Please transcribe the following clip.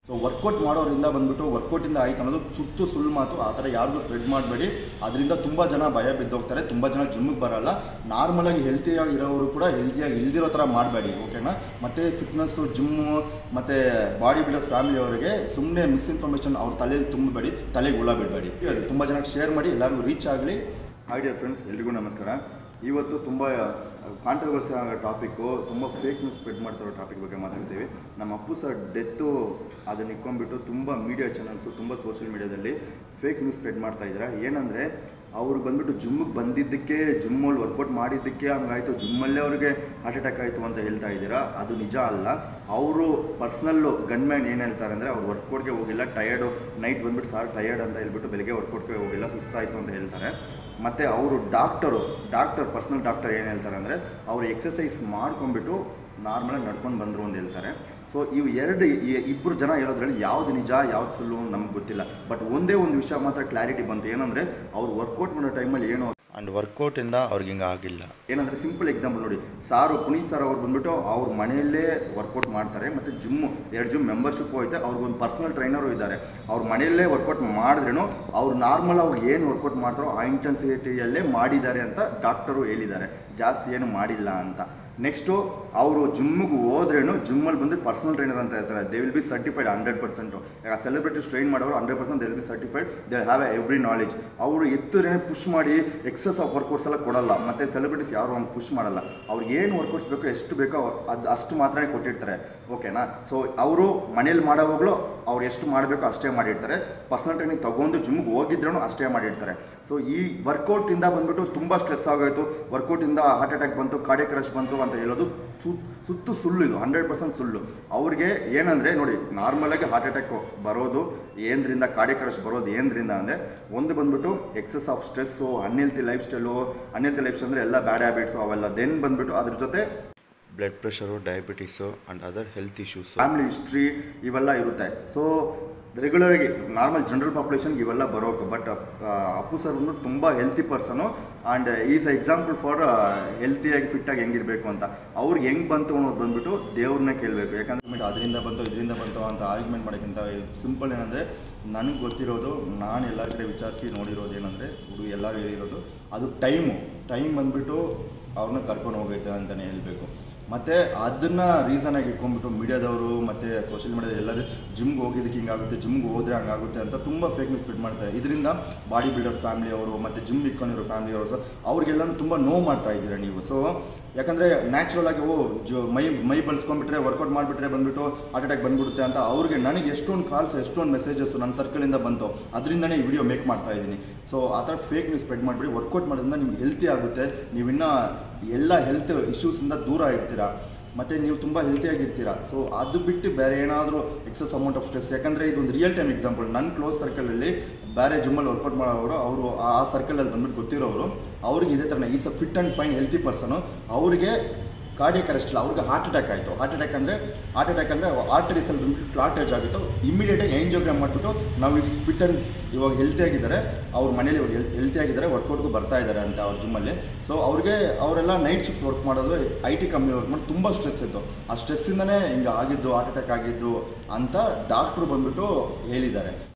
so workout ಮಾಡೋರಿಂದ ಬಂದ್ಬಿಟ್ಟು ವರ್ಕೌಟಿಂದ ಆಯ್ತು ಅನ್ನೋದು ಸುತ್ತು ಸುಳ್ಳು ಮಾತು ಆ ಥರ ಯಾರಿಗೂ ಟ್ರೆಡ್ ಮಾಡಬೇಡಿ ಅದರಿಂದ ತುಂಬ ಜನ ಭಯ ಬಿದ್ದೋಗ್ತಾರೆ ತುಂಬ ಜನ ಜಿಮ್ಮಿಗೆ ಬರಲ್ಲ ನಾರ್ಮಲಾಗಿ ಹೆಲ್ತಿಯಾಗಿ ಇರೋರು ಕೂಡ ಹೆಲ್ತಿಯಾಗಿ ಇಲ್ದಿರೋ ಥರ ಮಾಡಬೇಡಿ ಓಕೆನಾ ಮತ್ತು ಫಿಟ್ನೆಸ್ಸು ಜಿಮ್ಮು ಮತ್ತು ಬಾಡಿ ಬಿಲ್ಡರ್ಸ್ ಫ್ಯಾಮಿಲಿ ಅವರಿಗೆ ಸುಮ್ಮನೆ ಮಿಸ್ಇನ್ಫಾರ್ಮೇಷನ್ ಅವ್ರ ತಲೆಯಲ್ಲಿ ತುಂಬಬೇಡಿ ತಲೆಗೆ ಹುಳ ಬಿಡಬೇಡಿ ತುಂಬ ಜನಕ್ಕೆ ಶೇರ್ ಮಾಡಿ ಎಲ್ಲರಿಗೂ ರೀಚ್ ಆಗಲಿ ಹಾಯ್ ಡಿಯರ್ ಫ್ರೆಂಡ್ಸ್ ಎಲ್ರಿಗೂ ನಮಸ್ಕಾರ ಇವತ್ತು ತುಂಬ ಕಾಂಟ್ರವರ್ಸಿ ಆಗೋ ಟಾಪಿಕ್ಕು ತುಂಬ ಫೇಕ್ ನ್ಯೂಸ್ ಸ್ಪ್ರೆಡ್ ಮಾಡ್ತಿರೋ ಟಾಪಿಕ್ ಬಗ್ಗೆ ಮಾತಾಡ್ತೀವಿ ನಮ್ಮ ಅಪ್ಪು ಸರ್ ಡೆತ್ತು ಅದನ್ನ ಇಟ್ಕೊಂಡ್ಬಿಟ್ಟು ತುಂಬ ಮೀಡಿಯಾ ಚಾನಲ್ಸು ತುಂಬ ಸೋಷಿಯಲ್ ಮೀಡಿಯಾದಲ್ಲಿ ಫೇಕ್ ನ್ಯೂಸ್ ಸ್ಪ್ರೆಡ್ ಮಾಡ್ತಾ ಇದ್ದಾರೆ ಏನಂದರೆ ಅವರು ಬಂದ್ಬಿಟ್ಟು ಜಿಮ್ಮಿಗೆ ಬಂದಿದ್ದಕ್ಕೆ ಜಿಮ್ಮಲ್ಲಿ ವರ್ಕೌಟ್ ಮಾಡಿದ್ದಕ್ಕೆ ಹಂಗಾಯಿತು ಜಿಮ್ಮಲ್ಲೇ ಅವ್ರಿಗೆ ಹಾರ್ಟ್ ಅಟ್ಯಾಕ್ ಆಯಿತು ಅಂತ ಹೇಳ್ತಾ ಇದ್ದೀರಾ ಅದು ನಿಜ ಅಲ್ಲ ಅವರು ಪರ್ಸ್ನಲ್ಲು ಗನ್ಮ್ಯಾನ್ ಏನು ಹೇಳ್ತಾರೆ ಅಂದರೆ ಅವ್ರು ವರ್ಕೌಟ್ಗೆ ಹೋಗಿಲ್ಲ ಟಯರ್ಡು ನೈಟ್ ಬಂದ್ಬಿಟ್ಟು ಸಾರ್ ಟಯರ್ಡ್ ಅಂತ ಹೇಳ್ಬಿಟ್ಟು ಬೆಳಿಗ್ಗೆ ವರ್ಕೌಟ್ಗೆ ಹೋಗಿಲ್ಲ ಸುಸ್ತಾಯಿತು ಅಂತ ಹೇಳ್ತಾರೆ ಮತ್ತು ಅವರು ಡಾಕ್ಟರು ಡಾಕ್ಟರ್ ಪರ್ಸ್ನಲ್ ಡಾಕ್ಟರ್ ಏನು ಹೇಳ್ತಾರೆ ಅಂದರೆ ಅವರು ಎಕ್ಸಸೈಸ್ ಮಾಡ್ಕೊಂಡ್ಬಿಟ್ಟು ನಾರ್ಮಲಾಗಿ ನಡ್ಕೊಂಡು ಬಂದರು ಅಂತ ಹೇಳ್ತಾರೆ ಸೊ ಇವು ಎರಡು ಈ- ಇಬ್ರು ಜನ ಹೇಳೋದ್ರಲ್ಲಿ ಯಾವ್ದು ನಿಜ ಯಾವ್ದು ಸುಳ್ಳು ನಮ್ಗೆ ಗೊತ್ತಿಲ್ಲ ಬಟ್ ಒಂದೇ ಒಂದು ವಿಷಯ ಮಾತ್ರ ಕ್ಲಾರಿಟಿ ಬಂತು ಏನಂದರೆ ಅವ್ರು ವರ್ಕೌಟ್ ಮಾಡೋ ಟೈಮಲ್ಲಿ ಏನು ಆ್ಯಂಡ್ ವರ್ಕೌಟಿಂದ ಅವ್ರಿಗೆ ಹಿಂಗೆ ಆಗಿಲ್ಲ ಏನಂದರೆ ಸಿಂಪಲ್ ಎಕ್ಸಾಂಪಲ್ ನೋಡಿ ಸಾರು ಪುನೀತ್ ಸರ್ ಅವ್ರು ಬಂದ್ಬಿಟ್ಟು ಅವ್ರ ಮನೆಯಲ್ಲೇ ವರ್ಕೌಟ್ ಮಾಡ್ತಾರೆ ಮತ್ತು ಜಿಮ್ಮು ಎರಡು ಜಿಮ್ ಮೆಂಬರ್ಶಿಪ್ ಐತೆ ಅವ್ರಿಗೊಂದು ಪರ್ಸನಲ್ ಟ್ರೈನರು ಇದ್ದಾರೆ ಅವ್ರ ಮನೆಯಲ್ಲೇ ವರ್ಕೌಟ್ ಮಾಡಿದ್ರೂ ಅವ್ರು ನಾರ್ಮಲ್ ಅವ್ರು ಏನು ವರ್ಕೌಟ್ ಮಾಡ್ತಾರೋ ಆ ಇಂಟೆನ್ಸಿಟಿಯಲ್ಲೇ ಮಾಡಿದ್ದಾರೆ ಅಂತ ಡಾಕ್ಟರು ಹೇಳಿದ್ದಾರೆ ಜಾಸ್ತಿ ಏನು ಮಾಡಿಲ್ಲ ಅಂತ ನೆಕ್ಸ್ಟು ಅವರು ಜಿಮ್ಮಿಗೆ ಹೋದ್ರೇನು ಜಿಮ್ಮಲ್ಲಿ ಬಂದು ಪರ್ಸನಲ್ ಟ್ರೈನರ್ ಅಂತ ಇರ್ತಾರೆ they will be certified hundred percent ಈಗ ಸೆಲೆಬ್ರಿಟೀಸ್ ಟ್ರೈನ್ ಮಾಡೋರು hundred percent they will be certified they have a every knowledge ಅವರು ಎತ್ತರೇನೆ ಪುಷ್ ಮಾಡಿ ಎಕ್ಸಸ್ ಆಫ್ ವರ್ಕೌಟ್ಸ್ ಎಲ್ಲ ಕೊಡಲ್ಲ ಮತ್ತು ಸೆಲೆಬ್ರಿಟೀಸ್ ಯಾರು ಹಂಗೆ ಪುಷ್ ಮಾಡಲ್ಲ ಅವ್ರಿಗೆ ಏನು ವರ್ಕೌಟ್ಸ್ ಬೇಕೋ ಎಷ್ಟು ಬೇಕೋ ಅವ್ರು ಅದು ಅಷ್ಟು ಮಾತ್ರನೇ ಕೊಟ್ಟಿರ್ತಾರೆ ಓಕೆನಾ ಸೊ ಅವರು ಮನೇಲಿ ಮಾಡೋವಾಗಲೂ ಅವ್ರು ಎಷ್ಟು ಮಾಡಬೇಕೋ ಅಷ್ಟೇ ಮಾಡಿರ್ತಾರೆ ಪರ್ಸನಲ್ ಟ್ರೈನಿಂಗ್ ತಗೊಂಡು ಜಿಮ್ಗೆ ಹೋಗಿದ್ರೂ ಅಷ್ಟೇ ಮಾಡಿರ್ತಾರೆ ಸೊ ಈ ವರ್ಕೌಟಿಂದ ಬಂದ್ಬಿಟ್ಟು ತುಂಬ ಸ್ಟ್ರೆಸ್ ಆಗೋಯ್ತು ವರ್ಕೌಟಿಂದ ಹಾರ್ಟ್ ಅಟ್ಯಾಕ್ ಬಂತು ಕಾಡೆ ಕ್ರಶ್ ಬಂತು ಅಂತ ಹೇಳೋದು ಸುತ್ ಸುತ್ತು ಸುಳ್ಳು ಇದು ಹಂಡ್ರೆಡ್ ಪರ್ಸೆಂಟ್ ಸುಳ್ಳು ಅವ್ರಿಗೆ ಏನಂದರೆ ನೋಡಿ ನಾರ್ಮಲಾಗಿ ಹಾರ್ಟ್ ಅಟ್ಯಾಕ್ ಬರೋದು ಏನ್ರಿಂದ ಕಾಡೆ ಕ್ರಶ್ ಬರೋದು ಏನ್ರಿಂದ ಅಂದರೆ ಒಂದು ಬಂದ್ಬಿಟ್ಟು excess of stress unhealthy lifestyle unhealthy lifestyle ಅಂದರೆ ಎಲ್ಲ ಬ್ಯಾಡ್ ಹ್ಯಾಬಿಟ್ಸು ಅವೆಲ್ಲ ದೆನ್ ಬಂದ್ಬಿಟ್ಟು ಅದ್ರ ಜೊತೆ blood pressure diabetes and other health issues family history ಇವೆಲ್ಲ ಇರುತ್ತೆ ಸೊ ರೆಗ್ಯುಲರಾಗಿ ನಾರ್ಮಲ್ ಜನರಲ್ ಪಾಪ್ಯುಲೇಷನ್ಗೆ ಇವೆಲ್ಲ ಬರೋಕೆ ಬಟ್ ಅಪ್ಪು ಸರ್ ಬಂದು ತುಂಬ healthy person and is example for ಹೆಲ್ತಿಯಾಗಿ ಫಿಟ್ಟಾಗಿ ಹೆಂಗಿರಬೇಕು ಅಂತ ಅವ್ರಿಗೆ ಹೆಂಗೆ ಬಂತು ಅನ್ನೋದು ಬಂದ್ಬಿಟ್ಟು ದೇವ್ರನ್ನ ಕೇಳಬೇಕು ಯಾಕಂದ್ರೆ ಅದರಿಂದ ಬಂತು ಇದರಿಂದ ಬಂತು ಅಂತ ಆರ್ಗ್ಯುಮೆಂಟ್ ಮಾಡೋಕ್ಕಿಂತ ಸಿಂಪಲ್ ಏನಂದರೆ ನನಗೆ ಗೊತ್ತಿರೋದು ನಾನು ಎಲ್ಲರ ಕಡೆ ವಿಚಾರಿಸಿ ನೋಡಿರೋದು ಏನಂದರೆ ಹುಡುಗ ಎಲ್ಲರೂ ಹೇಳಿರೋದು ಅದು ಟೈಮು ಟೈಮ್ ಬಂದ್ಬಿಟ್ಟು ಅವ್ರನ್ನ ಕರ್ಕೊಂಡು ಹೋಗೈತೆ ಅಂತಲೇ ಹೇಳಬೇಕು ಮತ್ತು ಅದನ್ನು ರೀಸನ್ ಆಗಿ ಇಟ್ಕೊಂಡ್ಬಿಟ್ಟು ಮೀಡಿಯಾದವರು ಮತ್ತು ಸೋಷಿಯಲ್ ಮೀಡಿಯಾದ ಎಲ್ಲರೂ ಜಿಮ್ಗೆ ಹೋಗಿದ್ದಕ್ಕೆ ಹಿಂಗಾಗುತ್ತೆ ಜಿಮ್ಗೆ ಹೋದ್ರೆ ಹಂಗಾಗುತ್ತೆ ಅಂತ ತುಂಬ ಫೇಕ್ ನ್ಯೂಸ್ ಸ್ಪ್ರೆಡ್ ಮಾಡ್ತಾರೆ ಇದರಿಂದ ಬಾಡಿ ಬಿಲ್ಡರ್ಸ್ ಫ್ಯಾಮಿಲಿ ಅವರು ಮತ್ತು ಜಿಮ್ ಇಟ್ಕೊಂಡಿರೋ ಫ್ಯಾಮಿಲಿ ಅವರು ಸೊ ಅವ್ರಿಗೆಲ್ಲನೂ ತುಂಬ ನೋವು ಮಾಡ್ತಾ ಇದ್ದೀರಾ ನೀವು ಸೊ ಯಾಕಂದರೆ ನ್ಯಾಚುರಲ್ ಆಗಿ ಓ ಜೊ ಮೈ ಮೈ ಬಳಸ್ಕೊಂಡ್ಬಿಟ್ರೆ ವರ್ಕೌಟ್ ಮಾಡಿಬಿಟ್ರೆ ಬಂದ್ಬಿಟ್ಟು ಹಾರ್ಟ್ ಅಟ್ಯಾಕ್ ಬಂದ್ಬಿಡುತ್ತೆ ಅಂತ ಅವ್ರಿಗೆ ನನಗೆ ಎಷ್ಟೊಂದು ಕಾಲ್ಸ್ ಎಷ್ಟೊಂದು ಮೆಸೇಜಸ್ ನನ್ನ ಸರ್ಕಲಿಂದ ಬಂತು ಅದರಿಂದನೇ ಈ ವಿಡಿಯೋ ಮೇಕ್ ಮಾಡ್ತಾ ಇದ್ದೀನಿ ಸೊ ಆ ಥರ ಫೇಕ್ ನ್ಯೂಸ್ ಸ್ಪ್ರೆಡ್ ಮಾಡಿಬಿಡಿ ವರ್ಕೌಟ್ ಮಾಡೋದ್ರಿಂದ ನಿಮ್ಗೆ ಹೆಲ್ತಿ ಆಗುತ್ತೆ ನೀವಿನ್ನ ಎಲ್ಲ ಹೆಲ್ತ್ ಇಶ್ಯೂಸಿಂದ ದೂರ ಇರ್ತೀರಾ ಮತ್ತು ನೀವು ತುಂಬ ಹೆಲ್ತಿಯಾಗಿರ್ತೀರಾ ಸೊ ಅದು ಬಿಟ್ಟು ಬೇರೆ ಏನಾದರೂ ಎಕ್ಸಸ್ ಅಮೌಂಟ್ ಆಫ್ ಸ್ಟ್ರೆಸ್ ಯಾಕಂದರೆ ಇದೊಂದು ರಿಯಲ್ ಟೈಮ್ ಎಕ್ಸಾಂಪಲ್ ನನ್ನ ಕ್ಲೋಸ್ ಸರ್ಕಲಲ್ಲಿ ಬೇರೆ ಜಿಮ್ಮಲ್ಲಿ ವರ್ಕೌಟ್ ಮಾಡೋರು ಅವರು ಆ ಸರ್ಕಲಲ್ಲಿ ಬಂದ್ಬಿಟ್ಟು ಗೊತ್ತಿರೋರು ಅವ್ರಿಗೆ ಇದೇ ಥರನೇ is a fit and fine healthy person ಅವ್ರಿಗೆ ಕಾರ್ಡಿಯಕ್ ಅರೆಸ್ಟ್ ಇಲ್ಲ ಅವ್ರಿಗೆ ಹಾರ್ಟ್ ಅಟ್ಯಾಕ್ ಆಯಿತು ಹಾರ್ಟ್ ಅಟ್ಯಾಕ್ ಅಂದರೆ ಹಾರ್ಟ್ ಅಟ್ಯಾಕ್ ಅಂದರೆ ಆರ್ಟರೀಸಲ್ಲಿ ಬಂದ್ಬಿಟ್ಟು ಕ್ಲಾಟೇಜ್ ಆಗಿತ್ತು ಇಮಿಡಿಯೇಟಾಗಿ ಎಂಜಿಯೋಗ್ರಾಮ್ ಮಾಡಿಬಿಟ್ಟು ನಾವು ಇಸ್ ಫಿಟ್ ಆ್ಯಂಡ್ ಇವಾಗ ಹೆಲ್ತಿ ಆಗಿದ್ದಾರೆ ಅವ್ರ ಮನೇಲಿ ಇವಾಗ ಹೆಲ್ ಹೆಲ್ತಿ ಆಗಿದ್ದಾರೆ ವರ್ಕೌಟ್ಗೂ ಬರ್ತಾ ಇದ್ದಾರೆ ಅಂತ ಅವ್ರ ಜಿಮ್ಮಲ್ಲಿ ಸೊ ಅವ್ರಿಗೆ ಅವರೆಲ್ಲ ನೈಟ್ ಶಿಫ್ಟ್ ವರ್ಕ್ ಮಾಡೋದು ಐ ಟಿ ಕಂಪ್ನಿ ವರ್ಕ್ ಮಾಡಿ ತುಂಬ ಸ್ಟ್ರೆಸ್ ಇತ್ತು ಆ ಸ್ಟ್ರೆಸ್ಸಿಂದನೇ ಹಿಂಗೆ ಆಗಿದ್ದು ಹಾರ್ಟ್ ಅಟ್ಯಾಕ್ ಆಗಿದ್ದು ಅಂತ ಡಾಕ್ಟ್ರು ಬಂದ್ಬಿಟ್ಟು ಹೇಳಿದ್ದಾರೆ